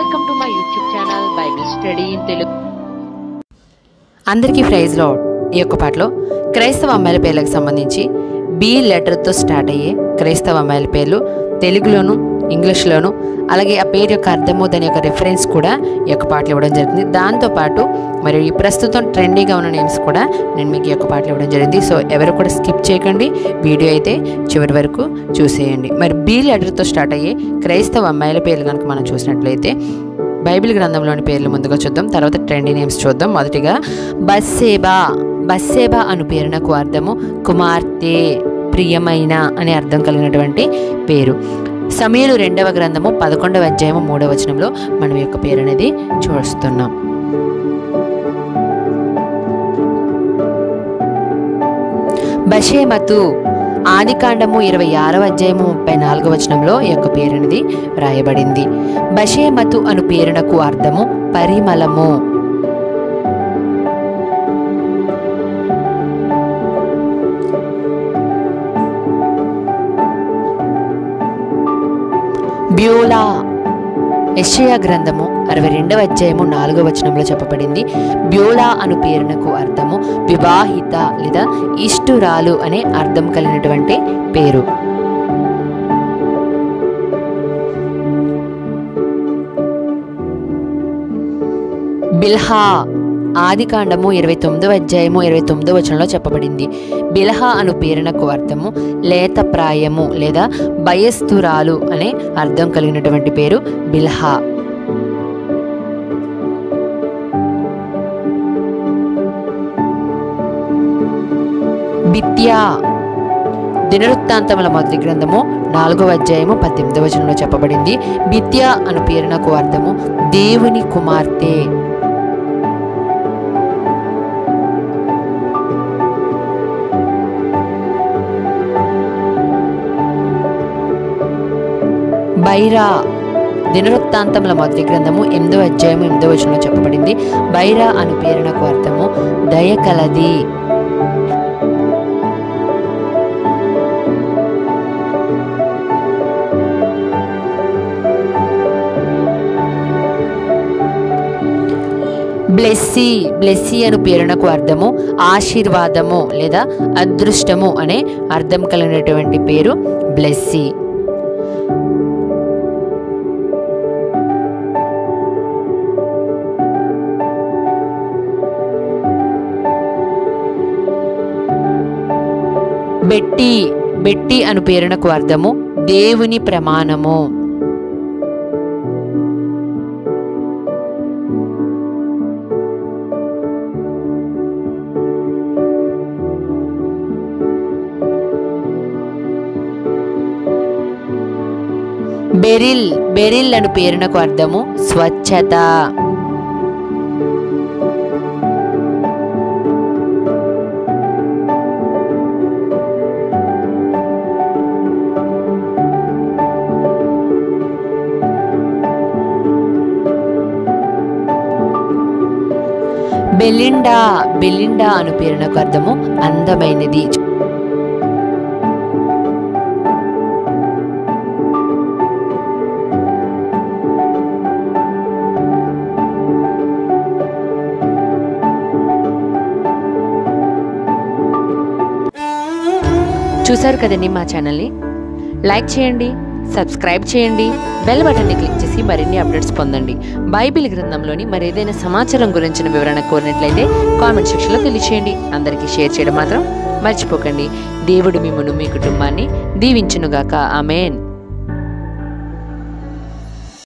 welcome to my YouTube channel Bible study in Telugu అందరికీ praise లో ఈ యొక్క పాటలో క్రైస్తవ అమ్మాయిల పేర్లకు సంబంధించి బి లెటర్తో స్టార్ట్ అయ్యే క్రైస్తవ అమ్మాయిల పేర్లు తెలుగులోను ఇంగ్లీష్లోను అలాగే ఆ పేరు యొక్క అర్థము దాని యొక్క రిఫరెన్స్ కూడా ఈ యొక్క పాటలు ఇవ్వడం జరుగుతుంది దాంతోపాటు మరి ఈ ప్రస్తుతం ట్రెండీగా ఉన్న నేమ్స్ కూడా నేను మీకు ఈ యొక్క పాటలు ఇవ్వడం జరిగింది సో ఎవరు కూడా స్కిప్ చేయకండి వీడియో అయితే చివరి వరకు చూసేయండి మరి బి లెటర్తో స్టార్ట్ అయ్యే క్రైస్తవ అమ్మాయిల పేర్లు కనుక మనం చూసినట్లయితే బైబిల్ గ్రంథంలోని పేర్లు ముందుగా చూద్దాం తర్వాత ట్రెండీ నేమ్స్ చూద్దాం మొదటిగా బస్సేబా బస్సేబా అను పేరునకు అర్థము కుమార్తె ప్రియమైన అనే అర్థం కలిగినటువంటి పేరు సమయలు రెండవ గ్రంథము పదకొండవ అధ్యాయము మూడవ వచనంలో మనం ఈ యొక్క పేరు అనేది చూస్తున్నాం బషేమతు ఆదికాండము ఇరవై ఆరవ అధ్యాయము ముప్పై నాలుగవ వచనంలో ఈ యొక్క పేరు అనేది వ్రాయబడింది బషేమతు అను పేరునకు అర్థము పరిమళము బ్యూలా యెషయా గ్రంథము అరవై రెండవ అధ్యాయము నాలుగవ వచనంలో చెప్పబడింది బ్యూలా అను పేరునకు అర్థము వివాహిత లేదా ఇష్టురాలు అనే అర్థం కలిగినటువంటి పేరు బిల్హా ఆది కాండము ఇరవై తొమ్మిదవ అధ్యాయము ఇరవై తొమ్మిదవ వచనంలో చెప్పబడింది బిల్హా అను పేరునకు అర్థము లేత ప్రాయము లేదా భయస్థురాలు అనే అర్థం కలిగినటువంటి పేరు బిల్హా బిత్యా దినవృత్తాంతముల మొదటి గ్రంథము నాలుగవ అధ్యాయము పద్దెనిమిదవ వచనంలో చెప్పబడింది బిత్యా అను పేరునకు అర్థము దేవుని కుమార్తె బైరా దినవృత్తాంతముల మొదటి గ్రంథము ఎనిమిదవ అధ్యాయము ఎనిమిదవ వచనంలో చెప్పబడింది బైరా అను పేరునకు అర్థము దయ కలది బ్లెస్సీ బ్లెస్సీ అను పేరునకు అర్థము ఆశీర్వాదము లేదా అదృష్టము అనే అర్థం కలిగినటువంటి పేరు బ్లెస్సీ బెట్టి బెట్టి అను పేరునకు అర్థము దేవుని ప్రమాణము బెరిల్ బెరిల్ అను పేరునకు అర్థము స్వచ్ఛత బెలిండా బెలిండా అను పేరునకు అర్థము అందమైనది చూశారు కదండి మా ఛానల్ని లైక్ చేయండి సబ్స్క్రైబ్ చేయండి బెల్ బటన్ని క్లిక్ చేసి మరిన్ని అప్డేట్స్ పొందండి బైబిల్ గ్రంథంలోని మరి ఏదైనా సమాచారం గురించిన వివరణ కోరినట్లయితే కామెంట్ సెక్షన్లో తెలియచేయండి అందరికీ షేర్ చేయడం మాత్రం మర్చిపోకండి దేవుడు మిమ్మల్ని మీ కుటుంబాన్ని దీవించునుగాక ఆమెన్